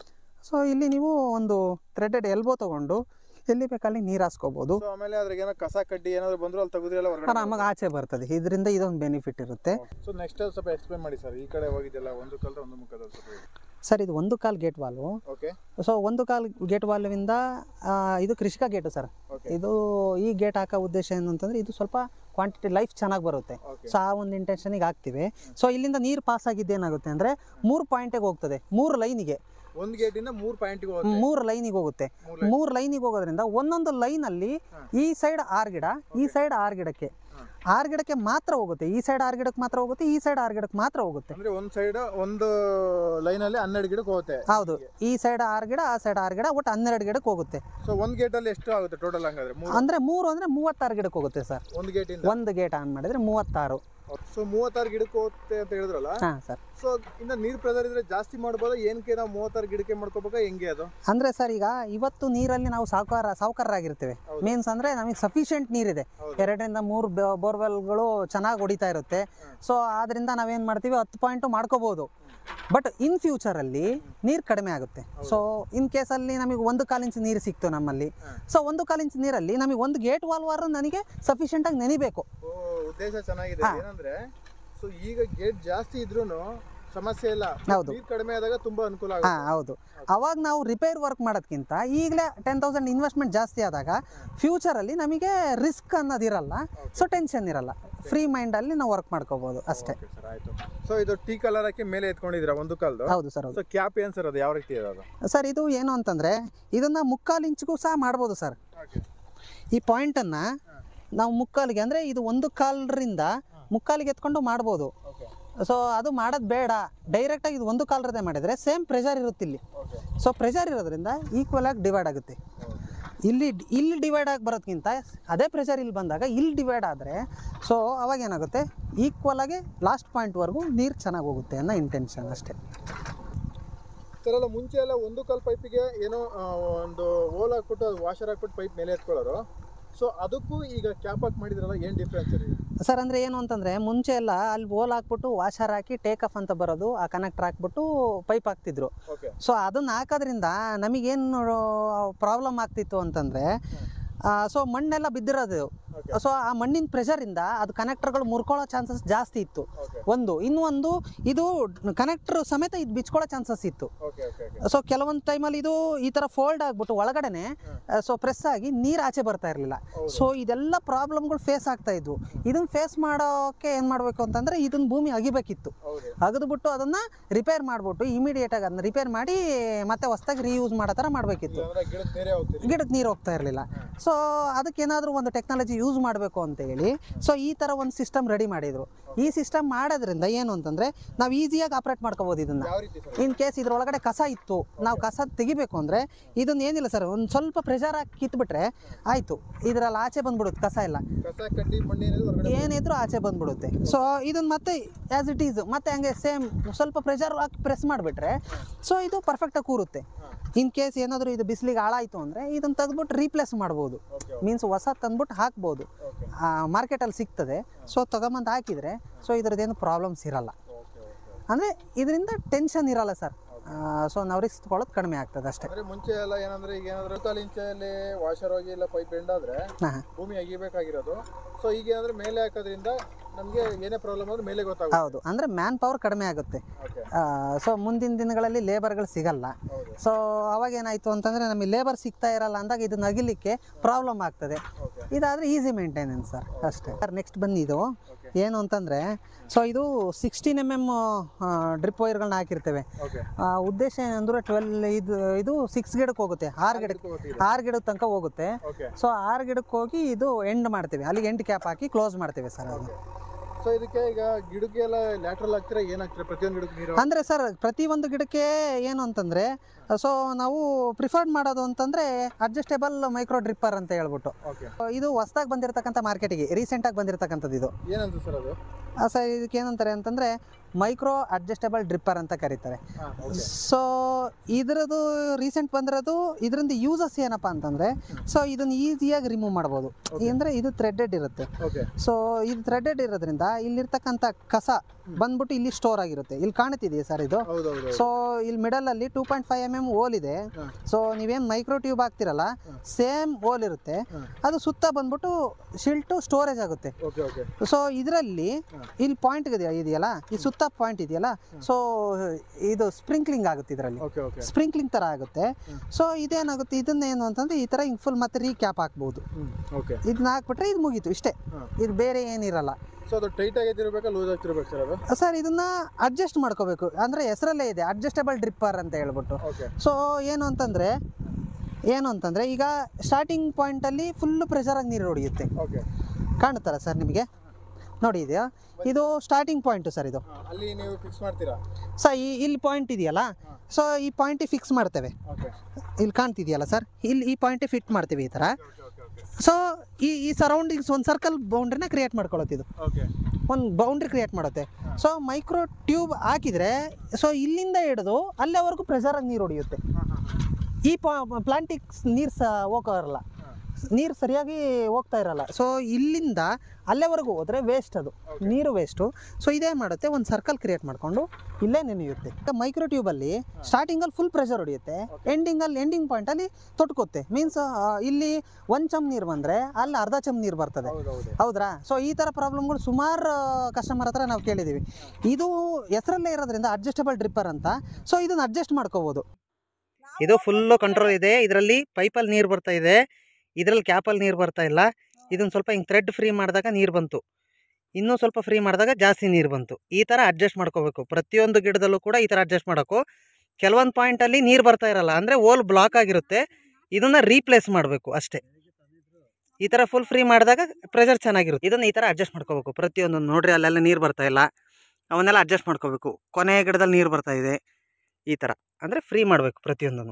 ಸೊ ಇಲ್ಲಿ ನೀವು ಒಂದು ಥ್ರೆಡೆಡ್ ಎಲ್ಬೋ ತೊಗೊಂಡು ಎಲ್ಲಿ ಬೇಕಲ್ಲಿ ನೀರು ಹಾಸ್ಕೋಬೋದು ಸೊ ಆಮೇಲೆ ಅದ್ರಾಗ ಏನೋ ಕಸ ಕಡ್ಡಿ ಏನಾದ್ರು ಬಂದ್ರು ಅಲ್ಲಿ ತೆಗೆದ್ರೆ ಎಲ್ಲ ಹೊರಗಡೆ ಆರಾಮಾಗಿ ಆಚೆ ಬರ್ತದೆ ಇದರಿಂದ ಇದೊಂದು ಬೆನಿಫಿಟ್ ಇರುತ್ತೆ ಸೊ ನೆಕ್ಸ್ಟ್ ಸ್ವಲ್ಪ ಎಕ್ಸ್ಪ್ಲೇನ್ ಮಾಡಿ ಸರ್ ಈ ಕಡೆ ಹೋಗಿದ್ದೆಲ್ಲ ಒಂದು ಕಲ್ತ ಒಂದು ಮುಖದ ಸ್ವಲ್ಪ ಸರ್ ಇದು ಒಂದು ಕಾಲ್ ಗೇಟ್ ವಾಲ್ವು ಓಕೆ ಸೊ ಒಂದು ಕಾಲ್ ಗೇಟ್ ವಾಲ್ವಿಂದ ಆ, ಇದು ಕೃಷಿಕ ಗೇಟು ಸರ್ ಓಕೆ ಇದು ಈ ಗೇಟ್ ಹಾಕೋ ಉದ್ದೇಶ ಏನು ಅಂತಂದ್ರೆ ಇದು ಸ್ವಲ್ಪ ಕ್ವಾಂಟಿಟಿ ಲೈಫ್ ಚೆನ್ನಾಗಿ ಬರುತ್ತೆ ಓಕೆ ಸೊ ಆ ಒಂದು ಇಂಟೆನ್ಷನಿಗೆ ಹಾಕ್ತಿವಿ ಸೊ ಇಲ್ಲಿಂದ ನೀರು ಪಾಸ್ ಆಗಿದ್ದು ಏನಾಗುತ್ತೆ ಅಂದರೆ ಮೂರು ಪಾಯಿಂಟಿಗೆ ಹೋಗ್ತದೆ ಮೂರು ಲೈನಿಗೆ ಒಂದು ಗೇಟಿಂದ ಮೂರು ಪಾಯಿಂಟ್ಗೆ ಹೋಗುತ್ತೆ ಮೂರು ಲೈನಿಗೆ ಹೋಗುತ್ತೆ ಮೂರು line. ಮೂರು ಲೈನಿಗೆ ಹೋಗೋದ್ರಿಂದ ಒಂದೊಂದು ಲೈನಲ್ಲಿ ಹಾ. ಈ ಸೈಡ್ ಆರು ಗಿಡ ಈ ಸೈಡ್ ಆರು ಗಿಡಕ್ಕೆ ಹಾ. ಆರು ಗಿಡಕ್ಕೆ ಮಾತ್ರ ಹೋಗುತ್ತೆ ಈ ಸೈಡ್ ಆರು ಗಿಡಕ್ಕೆ ಮಾತ್ರ ಹೋಗುತ್ತೆ ಈ ಸೈಡ್ ಆರು ಗಿಡಕ್ಕೆ ಮಾತ್ರ ಹೋಗುತ್ತೆ ಅಂದ್ರೆ ಒಂದ್ ಸೈಡ್ ಒಂದು ಲೈನ್ ಅಲ್ಲಿ ಹನ್ನೆರಡು ಗಿಡಕ್ಕೆ ಹೋಗುತ್ತೆ ಹೌದು ಈ ಸೈಡ್ ಆರು ಗಿಡ ಆ ಸೈಡ್ ಆರು ಗಿಡ ಒಟ್ಟು ಹನ್ನೆರಡು ಗಿಡಕ್ಕೆ ಹೋಗುತ್ತೆ ಸೊ ಒಂದ್ ಗೇಟ್ ಅಲ್ಲಿ ಎಷ್ಟು ಆಗುತ್ತೆ ಟೋಟಲ್ ಹಂಗಾದ್ರೆ ಮೂರು ಅಂದರೆ ಮೂರು ಅಂದರೆ ಮೂವತ್ತಾರು ಗಿಡಕ್ಕೆ ಹೋಗುತ್ತೆ ಸರ್ ಒಂದು ಗೇಟ್ ಇಂದ ಒಂದು ಗೇಟ್ ಆನ್ ಮಾಡಿದ್ರೆ ಮೂವತ್ತಾರು ಸೊ ಮೂವತ್ತಾರು ಗಿಡಕ್ಕೆ ಹೋಗುತ್ತೆ ಅಂತ ಹೇಳಿದ್ರಲ್ಲ ಹಾಂ ಸರ್ ಸೊ ಇನ್ನ ನೀರ್ ಪ್ರೆಸರ್ ಇದ್ರೆ ಜಾಸ್ತಿ ಮಾಡ್ಬೋದಾ ಏನಕ್ಕೆ ನಾವು ಮೂವತ್ತಾರು ಗಿಡಕ್ಕೆ ಮಾಡ್ಕೋಬೇಕಾ ಹೆಂಗೆ ಅದು ಅಂದರೆ ಸರ್ ಈಗ ಇವತ್ತು ನೀರಲ್ಲಿ ನಾವು ಸಾವುಕಾರ ಸಾವುಕಾರರಾಗಿರ್ತೇವೆ ಹೌದು. ಮೀನ್ಸ್ ಅಂದರೆ ನಮಗೆ ಸಫಿಷಿಯೆಂಟ್ ನೀರಿದೆ ಹೌದು. ಎರಡರಿಂದ ಮೂರು ಬೋರ್ವೆಲ್ಗಳು ಚೆನ್ನಾಗಿ ಹೊಡಿತಾ ಇರುತ್ತೆ ಸೊ ಆದ್ರಿಂದ ನಾವೇನು ಮಾಡ್ತೀವಿ ಹತ್ತು ಪಾಯಿಂಟು ಮಾಡ್ಕೋಬೋದು ಬಟ್ ಇನ್ ಫ್ಯೂಚರಲ್ಲಿ ನೀರು ಕಡಿಮೆ ಆಗುತ್ತೆ ಸೊ ಇನ್ ಕೇಸಲ್ಲಿ ನಮಗೆ ಒಂದು ಕಾಲು ಇಂಚ್ ನೀರು ಸಿಕ್ತು ನಮ್ಮಲ್ಲಿ ಹಾ. ಸೊ ಒಂದು ಕಾಲು ಇಂಚ್ ನೀರಲ್ಲಿ ನಮಗೆ ಒಂದು ಗೇಟ್ ವಾಲ್ವಾರು ನನಗೆ ಸಫಿಷಿಯೆಂಟಾಗಿ ನೆನಿಬೇಕು ಓ ಉದ್ದೇಶ ಚೆನ್ನಾಗಿದೆ ಹಾ. ಏನಂದ್ರೆ ಸೊ ಈಗ ಗೇಟ್ ಜಾಸ್ತಿ ಇದ್ರೂನು ಸಮಸ್ಯೆ ಇಲ್ಲ ಹೌದು. ನೀರ್ ಕಡಿಮೆ ಆದಾಗ ತುಂಬಾ ಅನುಕೂಲ ಹಾಂ ಆಗುತ್ತೆ ಹೌದು ಅವಾಗ ನಾವು ರಿಪೇರ್ ವರ್ಕ್ ಮಾಡೋದ್ಕಿಂತ ಈಗಲೇ ಟೆನ್ ತೌಸಂಡ್ ಇನ್ವೆಸ್ಟ್ಮೆಂಟ್ ಜಾಸ್ತಿ ಆದಾಗ ಫ್ಯೂಚರಲ್ಲಿ ನಮಗೆ ರಿಸ್ಕ್ ಅನ್ನೋದಿರಲ್ಲ ಸೊ ಟೆನ್ಷನ್ ಇರಲ್ಲ ಫ್ರೀ ಮೈಂಡಲ್ಲಿ ನಾವು ವರ್ಕ್ ಮಾಡ್ಕೋಬೋದು ಅಷ್ಟೇ ಓಕೆ ಸರ್ ಆಯ್ತು ಸೊ ಇದು ಟೀ ಕಲರ್ ಹಾಕಿ ಮೇಲೆ ಎತ್ಕೊಂಡಿದ್ದೀರಾ ಒಂದು ಕಾಲ್ದು ಹೌದು ಸರ್ ಹೌದು ಸೊ ಕ್ಯಾಪ್ ಏನ್ ಸರ್ ಅದು ಯಾವ ರೀತಿ ಇರೋದು ಸರ್ ಇದು ಏನು ಅಂತಂದರೆ ಇದನ್ನು ಮುಕ್ಕಾಲು ಇಂಚಿಗೂ ಸಹ ಮಾಡ್ಬೋದು ಸರ್ ಓಕೆ ಈ ಪಾಯಿಂಟನ್ನು ನಾವು ಮುಕ್ಕಾಲಿಗೆ ಅಂದರೆ ಇದು ಒಂದು ಕಾಲರಿಂದ ಮುಕ್ಕಾಲಿಗೆ ಎತ್ಕೊಂಡು ಮಾಡ್ಬೋದು ಓಕೆ ಸೊ ಅದು ಮಾಡೋದು ಬೇಡ ಡೈರೆಕ್ಟಾಗಿ ಇದು ಒಂದು ಕಾಲರದೇ ಮಾಡಿದರೆ ಸೇಮ್ ಪ್ರೆಷರ್ ಇರುತ್ತೆ ಇಲ್ಲಿ ಓಕೆ ಸೊ ಪ್ರೆಷರ್ ಇರೋದ್ರಿಂದ ಈಕ್ವಲ್ ಆಗಿ ಡಿವೈಡ್ ಆಗುತ್ತೆ ಇಲ್ಲಿ ಇಲ್ಲಿ ಡಿವೈಡ್ ಆಗಿ ಬರೋದ್ಕಿಂತ ಅದೇ ಪ್ರೆಷರ್ ಇಲ್ಲಿ ಬಂದಾಗ ಇಲ್ಲಿ ಡಿವೈಡ್ ಆದರೆ ಸೊ ಅವಾಗ ಏನಾಗುತ್ತೆ ಈಕ್ವಲ್ ಆಗಿ ಲಾಸ್ಟ್ ಪಾಯಿಂಟ್ವರೆಗೂ ನೀರು ಚೆನ್ನಾಗಿ ಹೋಗುತ್ತೆ ಅನ್ನೋ ಇಂಟೆನ್ಷನ್ ಅಷ್ಟೇ ಸರ್ ಎಲ್ಲ ಮುಂಚೆ ಎಲ್ಲ ಒಂದು ಕಾಲ್ ಪೈಪಿಗೆ ಏನೋ ಆ, ಒಂದು ಓಲ್ ಹಾಕ್ಬಿಟ್ಟು ಅದು ವಾಷರ್ ಹಾಕ್ಬಿಟ್ಟು ಪೈಪ್ ಮೇಲೆ ಎತ್ಕೊಳ್ಳೋರು ಸೊ ಅದಕ್ಕೂ ಈಗ ಕ್ಯಾಪ್ ಹಾಕಿ ಮಾಡಿದ್ರಲ್ಲ ಏನು ಡಿಫ್ರೆನ್ಸ್ ಇದೆ ಸರ್ ಅಂದರೆ ಏನು ಅಂತಂದರೆ ಮುಂಚೆ ಎಲ್ಲ ಅಲ್ಲಿ ಬೋಲ್ ಹಾಕ್ಬಿಟ್ಟು ವಾಷರ್ ಹಾಕಿ ಟೇಕ್ ಆಫ್ ಅಂತ ಬರೋದು ಆ ಕನೆಕ್ಟರ್ ಹಾಕ್ಬಿಟ್ಟು ಪೈಪ್ ಹಾಕ್ತಿದ್ರು ಓಕೆ ಸೊ ಅದನ್ನು ಹಾಕೋದ್ರಿಂದ ನಮಗೇನು ಪ್ರಾಬ್ಲಮ್ ಆಗ್ತಿತ್ತು ಅಂತಂದರೆ ಸೊ ಮಣ್ಣೆಲ್ಲ ಬಿದ್ದಿರೋದು ಓಕೆ ಸೊ ಆ ಮಣ್ಣಿನ ಪ್ರೆಷರಿಂದ ಅದು ಕನೆಕ್ಟರ್ಗಳು ಮುರ್ಕೊಳ್ಳೋ ಚಾನ್ಸಸ್ ಜಾಸ್ತಿ ಇತ್ತು ಓಕೆ ಒಂದು ಇನ್ನೂ ಒಂದು ಇದು ಕನೆಕ್ಟರ್ ಸಮೇತ ಇದು ಬಿಚ್ಕೊಳ್ಳೋ ಚಾನ್ಸಸ್ ಇತ್ತು ಓಕೆ ಓಕೆ ಓಕೆ ಸೊ ಕೆಲವೊಂದು ಟೈಮಲ್ಲಿ ಇದು ಈ ಥರ ಫೋಲ್ಡ್ ಆಗಿಬಿಟ್ಟು ಒಳಗಡೆನೆ ಸೊ ಪ್ರೆಸ್ ಆಗಿ ನೀರು ಆಚೆ ಬರ್ತಾ ಇರಲಿಲ್ಲ ಹೌದು. ಸೊ ಇದೆಲ್ಲ ಪ್ರಾಬ್ಲಮ್ಗಳು ಫೇಸ್ ಆಗ್ತಾ ಇದ್ವು ಇದನ್ನ ಫೇಸ್ ಮಾಡೋಕ್ಕೆ ಏನು ಮಾಡಬೇಕು ಅಂತಂದರೆ ಇದನ್ನ ಭೂಮಿ ಅಗಿಬೇಕಿತ್ತು ಹೌದು ಅಗದ್ಬಿಟ್ಟು ಅದನ್ನು ರಿಪೇರ್ ಮಾಡಿಬಿಟ್ಟು ಇಮಿಡಿಯೇಟಾಗಿ ಅದನ್ನ ರಿಪೇರ್ ಮಾಡಿ ಮತ್ತೆ ಹೊಸ್ದಾಗಿ ರೀಯೂಸ್ ಮಾಡೋ ಥರ ಮಾಡಬೇಕಿತ್ತು ಇಲ್ಲಾಂದ್ರೆ ಗಿಡದ ಬೇರೆ ಹೋಗ್ತೀರಿ ಗಿಡಕ್ಕೆ ನೀರು ಹೋಗ್ತಾ ಇರಲಿಲ್ಲ ಸೊ ಸೊ ಅದಕ್ಕೇನಾದರೂ ಒಂದು ಟೆಕ್ನಾಲಜಿ ಯೂಸ್ ಮಾಡಬೇಕು ಅಂತ ಹೇಳಿ ಸೊ ಈ ಥರ ಒಂದು ಸಿಸ್ಟಮ್ ರೆಡಿ ಮಾಡಿದರು ಈ ಸಿಸ್ಟಮ್ ಮಾಡೋದ್ರಿಂದ ಏನು ಅಂತಂದರೆ ನಾವು ಈಸಿಯಾಗಿ ಆಪ್ರೇಟ್ ಮಾಡ್ಕೋಬೋದು ಇದನ್ನು ಯಾವ ರೀತಿ ಸರ್ ಇನ್ ಕೇಸ್ ಇದ್ರೊಳಗಡೆ ಕಸ ಇತ್ತು ನಾವು ಕಸ ತೆಗಿಬೇಕು ಅಂದರೆ ಇದನ್ನ ಏನಿಲ್ಲ ಸರ್ ಒಂದು ಸ್ವಲ್ಪ ಪ್ರೆಷರ್ ಹಾಕಿ ಕಿತ್ಬಿಟ್ರೆ ಆಯಿತು ಇದರಲ್ಲಿ ಆಚೆ ಬಂದ್ಬಿಡುತ್ತೆ ಕಸ ಎಲ್ಲ ಕಸ ಕಡ್ಡಿ ಮಣ್ಣು ಏನಿದೆ ಹೊರಗಡೆ ಏನಿದ್ರು ಆಚೆ ಬಂದ್ಬಿಡುತ್ತೆ ಸೊ ಇದನ್ನ ಮತ್ತೆ ಆ್ಯಸ್ ಇಟ್ ಈಸ್ ಮತ್ತೆ ಹಂಗೆ ಸೇಮ್ ಸ್ವಲ್ಪ ಪ್ರೆಷರ್ ಹಾಕಿ ಪ್ರೆಸ್ ಮಾಡಿಬಿಟ್ರೆ ಸೊ ಇದು ಪರ್ಫೆಕ್ಟಾಗಿ ಕೂರುತ್ತೆ ಇನ್ ಕೇಸ್ ಏನಾದರೂ ಇದು ಬಿಸಿಲಿಗೆ ಹಾಳಾಯಿತು ಅಂದರೆ ಇದನ್ನು ತೆಗೆದ್ಬಿಟ್ಟು ರೀಪ್ಲೇಸ್ ಮಾಡ್ಬೋದು ಓಕೆ ಮೀನ್ಸ್ ಹೊಸ ತಂದ್ಬಿಟ್ಟು ಹಾಕ್ಬೋದು ಓಕೆ ಮಾರ್ಕೆಟಲ್ಲಿ ಸಿಗ್ತದೆ ಸೊ ತಗೊಂಬಂದು ಹಾಕಿದರೆ ಸೊ ಇದ್ರದ್ದೇನು ಪ್ರಾಬ್ಲಮ್ಸ್ ಇರಲ್ಲ ಓಕೆ ಓಕೆ ಅಂದರೆ ಇದರಿಂದ ಟೆನ್ಷನ್ ಇರಲ್ಲ ಸರ್ ಸೊ ನಾವು ರಿಸ್ಕ್ ತೊಗೊಳೋದು ಕಡಿಮೆ ಆಗ್ತದೆ ಅಷ್ಟೇ ಅಂದ್ರೆ ಮುಂಚೆ ಎಲ್ಲ ಏನಂದ್ರೆ ಈಗ ಏನಾದ್ರು ಕಾಲು ಇಂಚಲ್ಲಿ ವಾಷರ್ ಹೋಗಿ ಇಲ್ಲ ಪೈಪ್ ಬೆಂಡ್ ಆದ್ರೆ ಹಾಂ ಭೂಮಿ ಅಗಿಬೇಕಾಗಿರೋದು ಸೊ ಈಗ ಏನಂದ್ರೆ ಮೇಲೆ ಹಾಕೋದ್ರಿಂದ ನಮಗೆ ಏನೇ ಪ್ರಾಬ್ಲಮ್ ಆದ್ರೂ ಮೇಲೆ ಗೊತ್ತಾಗುತ್ತೆ ಹೌದು ಅಂದರೆ ಮ್ಯಾನ್ ಪವರ್ ಕಡಿಮೆ ಆಗುತ್ತೆ ಓಕೆ ಸೊ ಮುಂದಿನ ದಿನಗಳಲ್ಲಿ ಲೇಬರ್ಗಳು ಸಿಗಲ್ಲ ಹೌದು ಸೊ ಅವಾಗ ಏನಾಯಿತು ಅಂತಂದರೆ ನಮಗೆ ಲೇಬರ್ ಸಿಗ್ತಾ ಇರಲ್ಲ ಅಂದಾಗ ಇದನ್ನ ಅಗಿಲಿಕ್ಕೆ ಪ್ರಾಬ್ಲಮ್ ಆಗ್ತದೆ ಓಕೆ ಇದಾದರೆ ಈಸಿ ಮೇಂಟೆನೆನ್ಸ್ ಸರ್ ಅಷ್ಟೇ ಸರ್ ನೆಕ್ಸ್ಟ್ ಬನ್ನಿ ಇದು ಓಕೆ ಏನು ಅಂತಂದರೆ ಸೊ ಇದು ಸಿಕ್ಸ್ಟೀನ್ ಎಮ್ ಎಮ್ ಡ್ರಿಪ್ ವೈರ್ಗಳನ್ನ ಹಾಕಿರ್ತೇವೆ ಓಕೆ ಆ, ಉದ್ದೇಶ ಏನಂದ್ರೆ ಟ್ವೆಲ್ ಇದು ಇದು ಸಿಕ್ಸ್ ಗಿಡಕ್ಕೆ ಹೋಗುತ್ತೆ ಆರು ಗಿಡಕ್ಕೆ ಆರು ಗಿಡದ ತನಕ ಹೋಗುತ್ತೆ ಓಕೆ ಸೊ ಆರು ಗಿಡಕ್ಕೆ ಹೋಗಿ ಇದು ಎಂಡ್ ಮಾಡ್ತೀವಿ ಅಲ್ಲಿಗೆ ಎಂಡ್ ಕ್ಯಾಪ್ ಹಾಕಿ ಕ್ಲೋಸ್ ಮಾಡ್ತೀವಿ ಸರ್ ಅದು ಸೊ ಇದಕ್ಕೆ ಈಗ ಗಿಡಕ್ಕೆ ಎಲ್ಲ ಲ್ಯಾಟ್ರಲ್ ಹಾಕ್ತೀರಾ ಏನ್ ಹಾಕ್ತೀರಾ ಪ್ರತಿಯೊಂದು ಗಿಡಕ್ಕೆ ನೀರು ಅಂದರೆ ಸರ್ ಪ್ರತಿಯೊಂದು ಗಿಡಕ್ಕೆ ಏನು ಅಂತಂದರೆ ಸೊ ನಾವು ಪ್ರಿಫರ್ಡ್ ಮಾಡೋದು ಅಂತಂದರೆ ಅಡ್ಜಸ್ಟೇಬಲ್ ಮೈಕ್ರೋ ಡ್ರಿಪ್ಪರ್ ಅಂತ ಹೇಳ್ಬಿಟ್ಟು ಓಕೆ ಇದು ಹೊಸ್ದಾಗಿ ಬಂದಿರತಕ್ಕಂಥ ಮಾರ್ಕೆಟಿಗೆ ರೀಸೆಂಟಾಗಿ ಬಂದಿರತಕ್ಕಂಥದ್ದು ಇದು ಏನಂತ ಸರ್ ಅದು ಸರ್ ಇದಕ್ಕೆ ಏನಂತಾರೆ ಅಂತಂದರೆ ಮೈಕ್ರೋ ಅಡ್ಜಸ್ಟೇಬಲ್ ಡ್ರಿಪ್ಪರ್ ಅಂತ ಕರೀತಾರೆ ಹಾ ಓಕೆ ಸೊ ಇದರದು ರೀಸೆಂಟ್ ಬಂದಿರೋದು ಇದರಿಂದ ಯೂಸಸ್ ಏನಪ್ಪ ಅಂತಂದರೆ ಸೊ ಇದನ್ನು ಈಸಿಯಾಗಿ ರಿಮೂವ್ ಮಾಡ್ಬೋದು ಅಂದರೆ ಇದು ಥ್ರೆಡೆಡ್ ಇರುತ್ತೆ ಓಕೆ ಸೊ ಇದು ಥ್ರೆಡೆಡ್ ಇರೋದ್ರಿಂದ ಇಲ್ಲಿರ್ತಕ್ಕಂಥ ಕಸ ಬಂದ್ಬಿಟ್ಟು ಇಲ್ಲಿ ಸ್ಟೋರ್ ಆಗಿರುತ್ತೆ ಇಲ್ಲಿ ಕಾಣ್ತಿದೆಯಾ ಸರ್ ಇದು ಹೌದೌದು ಸೊ ಇಲ್ಲಿ ಮಿಡಲಲ್ಲಿ two point five M M hole ಇದೆ ಹಾ. ಸೊ ನೀವೇನು ಮೈಕ್ರೋ ಟ್ಯೂಬ್ ಹಾಕ್ತಿರಲ್ಲ ಹಾ. ಸೇಮ್ ಓಲ್ ಇರುತ್ತೆ ಹಾ. ಅದು ಸುತ್ತ ಬಂದ್ಬಿಟ್ಟು ಶಿಲ್ಟು ಸ್ಟೋರೇಜ್ ಆಗುತ್ತೆ ಓಕೆ ಓಕೆ ಸೊ ಇದರಲ್ಲಿ ಹಾ. ಇಲ್ಲಿ ಪಾಯಿಂಟ್ ಇದೆಯಲ್ಲ ಈ ಸುತ್ತ ಪಾಯಿಂಟ್ ಇದೆಯಲ್ಲ ಸೊ ಇದು ಸ್ಪ್ರಿಂಕ್ಲಿಂಗ್ ಆಗುತ್ತೆ ಇದರಲ್ಲಿ ಓಕೆ ಓಕೆ ಸ್ಪ್ರಿಂಕ್ಲಿಂಗ್ ಥರ ಆಗುತ್ತೆ ಹ್ಮ್. ಸೊ ಇದೇನಾಗುತ್ತೆ ಇದನ್ನೇನು ಅಂತಂದ್ರೆ ಈ ಥರ ಹಿಂಗೆ ಫುಲ್ ಮತ್ತೆ ರೀ ಕ್ಯಾಪ್ ಹಾಕ್ಬೋದು ಹ್ಮ್ ಓಕೆ ಇದನ್ನ ಹಾಕ್ಬಿಟ್ರೆ ಇದು ಮುಗೀತು ಇಷ್ಟೇ ಹಾ. ಇದು ಬೇರೆ ಏನಿರಲ್ಲ ಸೊ ಅದು ಟೈಟ್ ಆಗಿರ್ಬೇಕಾ ಲೂಸ್ ಆಗ್ತಿರ್ಬೇಕು ಸರ್ ಅದು ಸರ್ ಇದನ್ನ ಅಡ್ಜಸ್ಟ್ ಮಾಡ್ಕೋಬೇಕು ಅಂದರೆ ಹೆಸರಲ್ಲೇ ಇದೆ ಅಡ್ಜಸ್ಟಬಲ್ ಡ್ರಿಪ್ಪರ್ ಅಂತ ಹೇಳ್ಬಿಟ್ಟು ಓಕೆ ಸೊ ಏನು ಅಂತಂದರೆ ಏನು ಅಂತಂದರೆ ಈಗ ಸ್ಟಾರ್ಟಿಂಗ್ ಪಾಯಿಂಟಲ್ಲಿ ಫುಲ್ಲು ಪ್ರೆಷರಾಗಿ ನೀರು ಹೊಡೆಯುತ್ತೆ ಓಕೆ ಕಾಣುತ್ತಲ್ಲ ಸರ್ ನಿಮಗೆ ನೋಡಿ ಇದೆಯಾ ಇದು ಸ್ಟಾರ್ಟಿಂಗ್ ಪಾಯಿಂಟು ಸರ್ ಇದು ಅಲ್ಲಿ ನೀವು ಫಿಕ್ಸ್ ಮಾಡ್ತೀರಾ ಸೊ ಈ ಇಲ್ಲಿ ಪಾಯಿಂಟ್ ಇದೆಯಲ್ಲ ಸೊ ಈ ಪಾಯಿಂಟಿಗೆ ಫಿಕ್ಸ್ ಮಾಡ್ತೇವೆ ಓಕೆ ಇಲ್ಲಿ ಕಾಣ್ತಿದೆಯಲ್ಲ ಸರ್ ಇಲ್ಲಿ ಈ ಪಾಯಿಂಟಿಗೆ ಫಿಟ್ ಮಾಡ್ತೀವಿ ಈ ಥರ ಓಕೆ ಓಕೆ ಓಕೆ ಸೊ ಈ ಈ ಸರೌಂಡಿಂಗ್ಸ್ ಒಂದು ಸರ್ಕಲ್ ಬೌಂಡ್ರಿನ ಕ್ರಿಯೇಟ್ ಮಾಡ್ಕೊಳ್ಳುತ್ತೆ ಇದು ಓಕೆ ಒಂದು ಬೌಂಡ್ರಿ ಕ್ರಿಯೇಟ್ ಮಾಡುತ್ತೆ ಸೊ ಮೈಕ್ರೋ ಟ್ಯೂಬ್ ಹಾಕಿದರೆ ಸೊ ಇಲ್ಲಿಂದ ಹಿಡಿದು ಅಲ್ಲಿವರೆಗೂ ಪ್ರೆಷರಾಗಿ ನೀರು ಹೊಡೆಯುತ್ತೆ ಹಾಂ ಹಾಂ ಈ ಪ್ಲಾಂಟಿಗೆ ನೀರು ಸ ಹೋಗೋರಲ್ಲ ನೀರು ಸರಿಯಾಗಿ ಹೋಗ್ತಾ ಇರಲ್ಲ ಸೊ ಇಲ್ಲಿಂದ ಅಲ್ಲೇವರೆಗೂ ಹೋದರೆ ವೇಸ್ಟ್ ಅದು ನೀರು ವೇಸ್ಟು ಸೊ ಇದೇ ಮಾಡುತ್ತೆ ಒಂದು ಸರ್ಕಲ್ ಕ್ರಿಯೇಟ್ ಮಾಡಿಕೊಂಡು ಇಲ್ಲೇ ನೆನೆಯುತ್ತೆ ಮೈಕ್ರೋ ಟ್ಯೂಬಲ್ಲಿ ಸ್ಟಾರ್ಟಿಂಗಲ್ಲಿ ಫುಲ್ ಪ್ರೆಷರ್ ಹೊಡೆಯುತ್ತೆ ಎಂಡಿಂಗಲ್ಲಿ ಎಂಡಿಂಗ್ ಪಾಯಿಂಟಲ್ಲಿ ತೊಟ್ಕೊತ್ತೆ ಮೀನ್ಸ್ ಇಲ್ಲಿ ಒಂದು ಚಮ್ ನೀರು ಬಂದರೆ ಅಲ್ಲಿ ಅರ್ಧ ಚಮ್ ನೀರು ಬರ್ತದೆ ಹೌದು ಹೌದು ಹೌದ್ರಾ ಸೊ ಈ ಥರ ಪ್ರಾಬ್ಲಮ್ಗಳು ಸುಮಾರು ಕಸ್ಟಮರ್ ಹತ್ರ ನಾವು ಕೇಳಿದ್ದೀವಿ ಇದು ಹೆಸರಲ್ಲೇ ಇರೋದ್ರಿಂದ ಅಡ್ಜಸ್ಟಬಲ್ ಡ್ರಿಪ್ಪರ್ ಅಂತ ಸೊ ಇದನ್ನ ಅಡ್ಜಸ್ಟ್ ಮಾಡ್ಕೋಬೋದು ಇದು ಫುಲ್ಲು ಕಂಟ್ರೋಲ್ ಇದೆ ಇದರಲ್ಲಿ ಪೈಪಲ್ಲಿ ನೀರು ಬರ್ತಾ ಇದೆ ಇದರಲ್ಲಿ ಕ್ಯಾಪಲ್ಲಿ ನೀರು ಬರ್ತಾ ಇಲ್ಲ ಇದನ್ನು ಸ್ವಲ್ಪ ಹಿಂಗೆ ಥ್ರೆಡ್ ಫ್ರೀ ಮಾಡಿದಾಗ ನೀರು ಬಂತು ಇನ್ನೂ ಸ್ವಲ್ಪ ಫ್ರೀ ಮಾಡಿದಾಗ ಜಾಸ್ತಿ ನೀರು ಬಂತು ಈ ಥರ ಅಡ್ಜಸ್ಟ್ ಮಾಡ್ಕೋಬೇಕು ಪ್ರತಿಯೊಂದು ಗಿಡದಲ್ಲೂ ಕೂಡ ಈ ಥರ ಅಡ್ಜಸ್ಟ್ ಮಾಡೋಕು ಕೆಲವೊಂದು ಪಾಯಿಂಟಲ್ಲಿ ನೀರು ಬರ್ತಾ ಇರಲ್ಲ ಅಂದರೆ ಓಲ್ ಬ್ಲಾಕ್ ಆಗಿರುತ್ತೆ ಇದನ್ನು ರೀಪ್ಲೇಸ್ ಮಾಡಬೇಕು ಅಷ್ಟೇ ಈ ಥರ ಫುಲ್ ಫ್ರೀ ಮಾಡಿದಾಗ ಪ್ರೆಷರ್ ಚೆನ್ನಾಗಿರುತ್ತೆ ಇದನ್ನು ಈ ಥರ ಅಡ್ಜಸ್ಟ್ ಮಾಡ್ಕೋಬೇಕು ಪ್ರತಿಯೊಂದು ನೋಡ್ರಿ ಅಲ್ಲೆಲ್ಲ ನೀರು ಬರ್ತಾ ಇಲ್ಲ ಅವನ್ನೆಲ್ಲ ಅಡ್ಜಸ್ಟ್ ಮಾಡ್ಕೋಬೇಕು ಕೊನೆ ಗಿಡದಲ್ಲಿ ನೀರು ಬರ್ತಾ ಇದೆ ಈ ಥರ ಅಂದರೆ ಫ್ರೀ ಮಾಡಬೇಕು ಪ್ರತಿಯೊಂದನ್ನು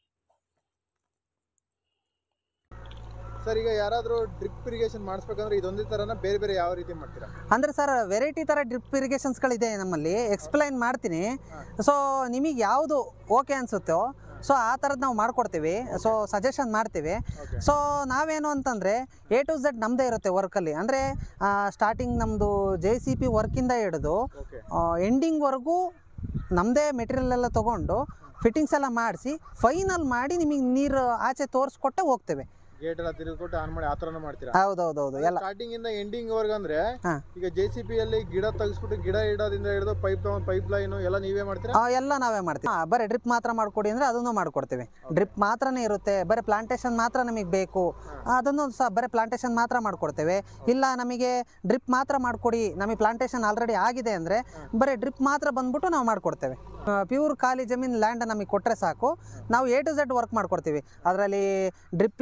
ಸರ್ ಈಗ ಯಾರಾದರೂ ಡ್ರಿಪ್ ಇರಿಗೇಷನ್ ಮಾಡಿಸ್ಬೇಕಂದ್ರೆ ಇದೊಂದೇ ಥರನ ಬೇರೆ ಬೇರೆ ಯಾವ ರೀತಿ ಮಾಡ್ತೀರಾ ಅಂದರೆ ಸರ್ ವೆರೈಟಿ ಥರ ಡ್ರಿಪ್ ಇರಿಗೇಷನ್ಸ್ಗಳಿದೆ ನಮ್ಮಲ್ಲಿ ಎಕ್ಸ್ಪ್ಲೈನ್ ಮಾಡ್ತೀನಿ ಸೊ ನಿಮಗೆ ಯಾವುದು ಓಕೆ ಅನಿಸುತ್ತೋ ಸೊ ಆ ಥರದ್ದು ನಾವು ಮಾಡ್ಕೊಡ್ತೀವಿ ಸೊ ಸಜೆಷನ್ ಮಾಡ್ತೀವಿ ಓಕೆ ಸೊ ನಾವೇನು ಅಂತಂದರೆ ಎ ಟು ಝೆಡ್ ನಮ್ಮದೇ ಇರುತ್ತೆ ವರ್ಕಲ್ಲಿ ಅಂದರೆ ಸ್ಟಾರ್ಟಿಂಗ್ ನಮ್ಮದು ಜೆ ಸಿ ಪಿ ವರ್ಕಿಂದ ಹಿಡಿದು ಓಕೆ ಎಂಡಿಂಗ್ವರೆಗೂ ನಮ್ಮದೇ ಮೆಟೀರಿಯಲ್ ಎಲ್ಲ ತೊಗೊಂಡು ಫಿಟ್ಟಿಂಗ್ಸ್ ಎಲ್ಲ ಮಾಡಿಸಿ ಫೈನಲ್ ಮಾಡಿ ನಿಮಗೆ ನೀರು ಆಚೆ ತೋರಿಸ್ಕೊಟ್ಟೆ ಹೋಗ್ತೇವೆ ಗೇಟ್ ಎಲ್ಲ ತಿರುಗಿಕೊಟ್ಟು ಆನ್ ಮಾಡಿ ಆ ಥರನೂ ಮಾಡ್ತೀರಾ ಹೌದೌದೌದು ಎಲ್ಲ ಸ್ಟಾರ್ಟಿಂಗ್ ಇಂದ ಎಂಡಿಂಗ್ ವರ್ಗ ಅಂದ್ರೆ ಹಾ. ಈಗ ಜೆ ಸಿ ಪಿ ಅಲ್ಲಿ ಗಿಡ ತೆಗಿಸ್ಬಿಟ್ಟು ಗಿಡ ಇಡೋದ್ರಿಂದ ಹಿಡಿದು ಪೈಪ್ ತಗೊಂಡ್ ಪೈಪ್ ಲೈನ್ ಎಲ್ಲ ನೀವೇ ಮಾಡ್ತೀರಾ ಆ, ಎಲ್ಲ ನಾವೇ ಮಾಡ್ತೀವಿ ಆ, ಬರೀ ಡ್ರಿಪ್ ಮಾತ್ರ ಮಾಡ್ಕೊಡಿ ಅಂದರೆ ಅದನ್ನು ಮಾಡ್ಕೊಡ್ತೀವಿ ಡ್ರಿಪ್ ಮಾತ್ರನೇ ಇರುತ್ತೆ ಬರೀ ಪ್ಲಾಂಟೇಶನ್ ಮಾತ್ರ ನಮಗೆ ಬೇಕು ಅದನ್ನು ಸಹ ಬರೀ ಪ್ಲಾಂಟೇಶನ್ ಮಾತ್ರ ಮಾಡ್ಕೊಡ್ತೇವೆ ಇಲ್ಲ ನಮಗೆ ಡ್ರಿಪ್ ಮಾತ್ರ ಮಾಡಿಕೊಡಿ ನಮಗೆ ಪ್ಲಾಂಟೇಶನ್ ಆಲ್ರೆಡಿ ಆಗಿದೆ ಅಂದರೆ ಬರೀ ಡ್ರಿಪ್ ಮಾತ್ರ ಬಂದ್ಬಿಟ್ಟು ನಾವು ಮಾಡ್ಕೊಡ್ತೇವೆ ಪ್ಯೂರ್ ಖಾಲಿ ಜಮೀನು ಲ್ಯಾಂಡ್ ನಮಗೆ ಕೊಟ್ಟರೆ ಸಾಕು ನಾವು ಎ ಟು ಝೆಡ್ ವರ್ಕ್ ಮಾಡ್ಕೊಡ್ತೀವಿ ಅದರಲ್ಲಿ ಡ್ರಿಪ್ಪಿಂದ ಇರಿಗೇಷನ್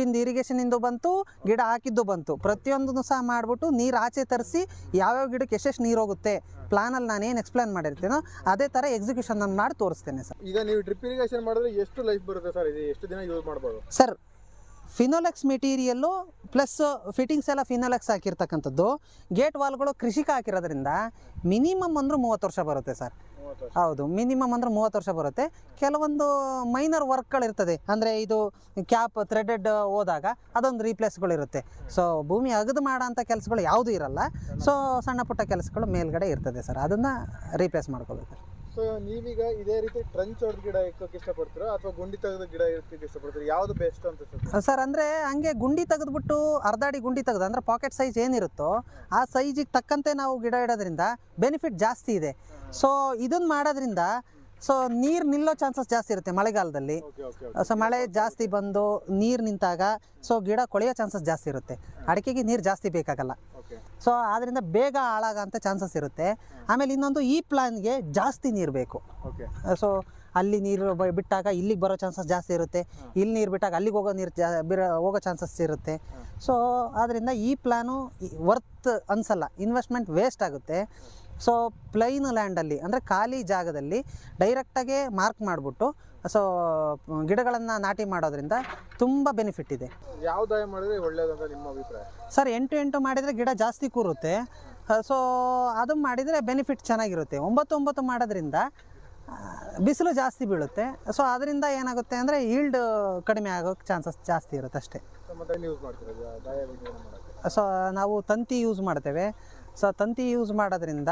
ಇರಿಗೇಷನಿಂದು ಬಂತು ಗಿಡ ಹಾಕಿದ್ದು ಬಂತು ಪ್ರತಿಯೊಂದನ್ನು ಸಹ ಮಾಡಿಬಿಟ್ಟು ನೀರು ಆಚೆ ತರಿಸಿ ಯಾವ್ಯಾವ ಗಿಡಕ್ಕೆ ಎಷ್ಟೆಷ್ಟು ನೀರು ಹೋಗುತ್ತೆ ಪ್ಲಾನಲ್ಲಿ ನಾನು ಏನು ಎಕ್ಸ್ಪ್ಲೇನ್ ಮಾಡಿರ್ತೀನೋ ಅದೇ ಥರ ಎಕ್ಸಿಕ್ಯೂಷನ್ ನಾನು ಮಾಡಿ ತೋರಿಸ್ತೇನೆ ಸರ್ ಈಗ ನೀವು ಡ್ರಿಪ್ ಇರಿಗೇಷನ್ ಮಾಡಿದ್ರೆ ಎಷ್ಟು ಲೈಫ್ ಬರುತ್ತೆ ಸರ್ ಇದು ಎಷ್ಟು ದಿನ ಯೂಸ್ ಮಾಡ್ಬೋದು sir Finolex material plus fittings ಎಲ್ಲ ಫಿನೋಲೆಕ್ಸ್ ಹಾಕಿರ್ತಕ್ಕಂಥದ್ದು ಗೇಟ್ ವಾಲ್ಗಳು ಕೃಷಿಕ ಹಾಕಿರೋದ್ರಿಂದ ಮಿನಿಮಮ್ ಅಂದ್ರೆ ಮೂವತ್ತು ವರ್ಷ ಬರುತ್ತೆ ಸರ್ ಮೂವತ್ತು ವರ್ಷ ಹೌದು ಮಿನಿಮಮ್ ಅಂದ್ರೆ ಮೂವತ್ತು ವರ್ಷ ಬರುತ್ತೆ ಕೆಲವೊಂದು ಮೈನರ್ ವರ್ಕ್ಗಳಿರ್ತದೆ ಅಂದರೆ ಇದು ಕ್ಯಾಪ್ ಥ್ರೆಡೆಡ್ ಹೋದಾಗ ಅದೊಂದು ರೀಪ್ಲೇಸ್ಗಳಿರುತ್ತೆ ಸೊ ಭೂಮಿ ಅಗದು ಮಾಡೋ ಅಂಥ ಕೆಲಸಗಳು ಯಾವುದೂ ಇರಲ್ಲ ಸೊ ಸಣ್ಣ ಪುಟ್ಟ ಕೆಲಸಗಳು ಮೇಲ್ಗಡೆ ಇರ್ತದೆ ಸರ್ ಅದನ್ನು ರೀಪ್ಲೇಸ್ ಮಾಡ್ಕೋಬೇಕು ಸೊ ನೀವೀಗ ಇದೇ ರೀತಿ ಟ್ರಂಚ್ ಹೊಡೆದ ಗಿಡ ಇಕ್ಕೋಕೆ ಇಷ್ಟಪಡ್ತೀರಾ ಅಥವಾ ಗುಂಡಿ ತೆಗೆದ ಗಿಡ ಇರ್ತಿಕ್ಕೆ ಇಷ್ಟಪಡ್ತೀರಾ ಯಾವ್ದು ಬೆಸ್ಟ್ ಅಂತ ಅನ್ಸುತ್ತೆ? ಸರ್ ಅಂದರೆ ಹಂಗೆ ಗುಂಡಿ ತೆಗೆದ್ಬಿಟ್ಟು ಅರ್ಧ ಅಡಿ ಗುಂಡಿ ತೆಗೆದು ಅಂದರೆ ಪಾಕೆಟ್ ಸೈಜ್ ಏನಿರುತ್ತೋ ಆ ಸೈಜಿಗೆ ತಕ್ಕಂತೆ ನಾವು ಗಿಡ ಇಡೋದ್ರಿಂದ ಬೆನಿಫಿಟ್ ಜಾಸ್ತಿ ಇದೆ ಸೊ ಇದನ್ನು ಮಾಡೋದ್ರಿಂದ ಸೊ ನೀರು ನಿಲ್ಲೋ ಚಾನ್ಸಸ್ ಜಾಸ್ತಿ ಇರುತ್ತೆ ಮಳೆಗಾಲದಲ್ಲಿ ಓಕೆ ಓಕೆ ಓಕೆ ಸೊ ಮಳೆ ಜಾಸ್ತಿ ಬಂದು ನೀರು ನಿಂತಾಗ ಸೊ ಗಿಡ ಕೊಳೆಯೋ ಚಾನ್ಸಸ್ ಜಾಸ್ತಿ ಇರುತ್ತೆ ಅಡಿಕೆಗೆ ನೀರು ಜಾಸ್ತಿ ಬೇಕಾಗಲ್ಲ ಓಕೆ ಸೊ ಆದ್ದರಿಂದ ಬೇಗ ಹಾಳಾಗೋಂಥ ಚಾನ್ಸಸ್ ಇರುತ್ತೆ ಆಮೇಲೆ ಇನ್ನೊಂದು ಈ ಪ್ಲಾನ್ಗೆ ಜಾಸ್ತಿ ನೀರು ಬೇಕು ಓಕೆ ಸೊ ಅಲ್ಲಿ ನೀರು ಬ- ಬಿಟ್ಟಾಗ ಇಲ್ಲಿಗೆ ಬರೋ ಚಾನ್ಸಸ್ ಜಾಸ್ತಿ ಇರುತ್ತೆ ಇಲ್ಲಿ ನೀರು ಬಿಟ್ಟಾಗ ಅಲ್ಲಿಗೆ ಹೋಗೋ ನೀರು ಜಾ ಬಿರ ಹೋಗೋ ಚಾನ್ಸಸ್ ಇರುತ್ತೆ ಸೊ ಆದ್ದರಿಂದ ಈ ಪ್ಲ್ಯಾನು ವರ್ತ್ ಅನಿಸಲ್ಲ ಇನ್ವೆಸ್ಟ್ಮೆಂಟ್ ವೇಸ್ಟ್ ಆಗುತ್ತೆ ಸೊ ಪ್ಲೈನ್ ಲ್ಯಾಂಡಲ್ಲಿ ಅಂದರೆ ಖಾಲಿ ಜಾಗದಲ್ಲಿ ಡೈರೆಕ್ಟಾಗೆ ಮಾರ್ಕ್ ಮಾಡಿಬಿಟ್ಟು ಸೊ ಗಿಡಗಳನ್ನು ನಾಟಿ ಮಾಡೋದ್ರಿಂದ ತುಂಬ ಬೆನಿಫಿಟ್ ಇದೆ ಯಾವ ದಾಯ ಮಾಡಿದ್ರೆ ಒಳ್ಳೇದಂತ ನಿಮ್ಮ ಅಭಿಪ್ರಾಯ ಸರ್ ಎಂಟು ಎಂಟು ಮಾಡಿದರೆ ಗಿಡ ಜಾಸ್ತಿ ಕೂರುತ್ತೆ ಸೊ ಅದು ಮಾಡಿದರೆ ಬೆನಿಫಿಟ್ ಚೆನ್ನಾಗಿರುತ್ತೆ ಒಂಬತ್ತು ಒಂಬತ್ತು ಮಾಡೋದ್ರಿಂದ ಆ, ಬಿಸಿಲು ಜಾಸ್ತಿ ಬೀಳುತ್ತೆ ಸೊ ಅದರಿಂದ ಏನಾಗುತ್ತೆ ಅಂದರೆ ಈಲ್ಡ್ ಕಡಿಮೆ ಆಗೋಕ್ಕೆ ಚಾನ್ಸಸ್ ಜಾಸ್ತಿ ಇರುತ್ತೆ ಅಷ್ಟೇ ಸೊ ಮತ್ತೆ ಯೂಸ್ ಮಾಡ್ತೀರಾ ಇದು ದಾಯ ವಿಜ್ಞಾನ ಮಾಡೋಕ್ಕೆ ಸೊ ನಾವು ತಂತಿ ಯೂಸ್ ಮಾಡ್ತೇವೆ ಸೊ ತಂತಿ ಯೂಸ್ ಮಾಡೋದ್ರಿಂದ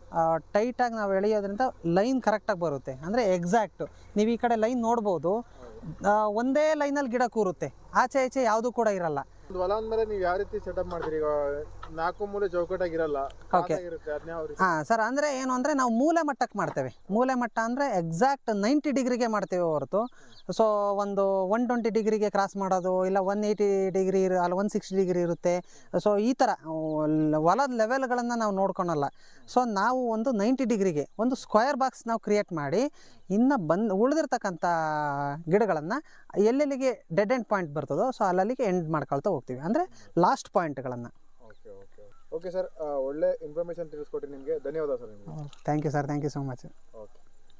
ಟೈಟಾಗಿ ನಾವು ಎಳೆಯೋದ್ರಿಂದ ಲೈನ್ ಕರೆಕ್ಟಾಗಿ ಬರುತ್ತೆ ಅಂದರೆ ಎಕ್ಸಾಕ್ಟು ನೀವು ಈ ಕಡೆ ಲೈನ್ ನೋಡ್ಬೋದು ಆ, ಒಂದೇ ಲೈನಲ್ಲಿ ಗಿಡ ಕೂರುತ್ತೆ ಆಚೆ ಈಚೆ ಯಾವುದೂ ಕೂಡ ಇರಲ್ಲ ಒಂದು ಹೊಲ ಅಂದ್ಮೇಲೆ ನೀವು ಯಾವ ರೀತಿ ಸೆಟಪ್ ಮಾಡ್ತೀರಿ ಈಗ ನಾಲ್ಕು ಮೂಲೆ ಚೌಕಟ್ಟಾಗಿರಲ್ಲ Okay. ಇರುತ್ತೆ ಅದನ್ನ ಯಾವ ರೀತಿ ಹಾಂ ಸರ್ ಅಂದರೆ ಏನು ಅಂದರೆ ನಾವು ಮೂಲೆ ಮಟ್ಟಕ್ಕೆ ಮಾಡ್ತೇವೆ ಮೂಲೆ ಮಟ್ಟ ಅಂದರೆ ಎಕ್ಸಾಕ್ಟ್ ನೈಂಟಿ ಡಿಗ್ರಿಗೆ ಮಾಡ್ತೇವೆ ಹೊರತು ಸೊ ಒಂದು ಒನ್ ಟ್ವೆಂಟಿ ಡಿಗ್ರಿಗೆ ಕ್ರಾಸ್ ಮಾಡೋದು ಇಲ್ಲ ಒನ್ ಏಯ್ಟಿ ಡಿಗ್ರಿ ಇರು ಅಲ್ಲ ಒನ್ ಸಿಕ್ಸ್ಟಿ ಡಿಗ್ರಿ ಇರುತ್ತೆ ಸೊ ಈ ಥರ ಲ್- ಹೊಲದ ಲೆವೆಲ್ಗಳನ್ನು ನಾವು ನೋಡ್ಕೊಳಲ್ಲ ಸೊ ನಾವು ಒಂದು ನೈಂಟಿ ಡಿಗ್ರಿಗೆ ಒಂದು ಸ್ಕ್ವೇರ್ ಬಾಕ್ಸ್ ನಾವು ಕ್ರಿಯೇಟ್ ಮಾಡಿ ಇನ್ನು ಬಂದು ಉಳಿದಿರ್ತಕ್ಕಂಥ ಗಿಡಗಳನ್ನು ಎಲ್ಲೆಲ್ಲಿಗೆ ಡೆಡ್ ಎಂಡ್ ಪಾಯಿಂಟ್ ಬರ್ತದೋ ಸೊ ಅಲ್ಲಲ್ಲಿಗೆ ಎಂಡ್ ಮಾಡ್ಕೊಳ್ತಾ ಹೋಗ್ತೀವಿ ಅಂದರೆ ಲಾಸ್ಟ್ ಪಾಯಿಂಟ್ಗಳನ್ನು ಓಕೆ ಓಕೆ ಓಕೆ ಸರ್ ಒಳ್ಳೆ ಇನ್ಫಾರ್ಮೇಶನ್ ತಿಳಿಸ್ಕೊಟ್ರಿ ನಿಮಗೆ ಧನ್ಯವಾದ ಸರ್ ನಿಮಗೆ thank you sir thank you so much okay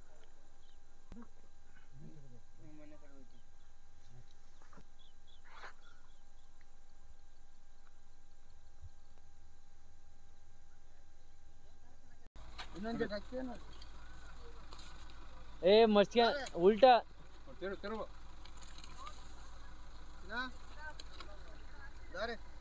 ए मस्तियाँ उल्टा ತಿರು ತಿರು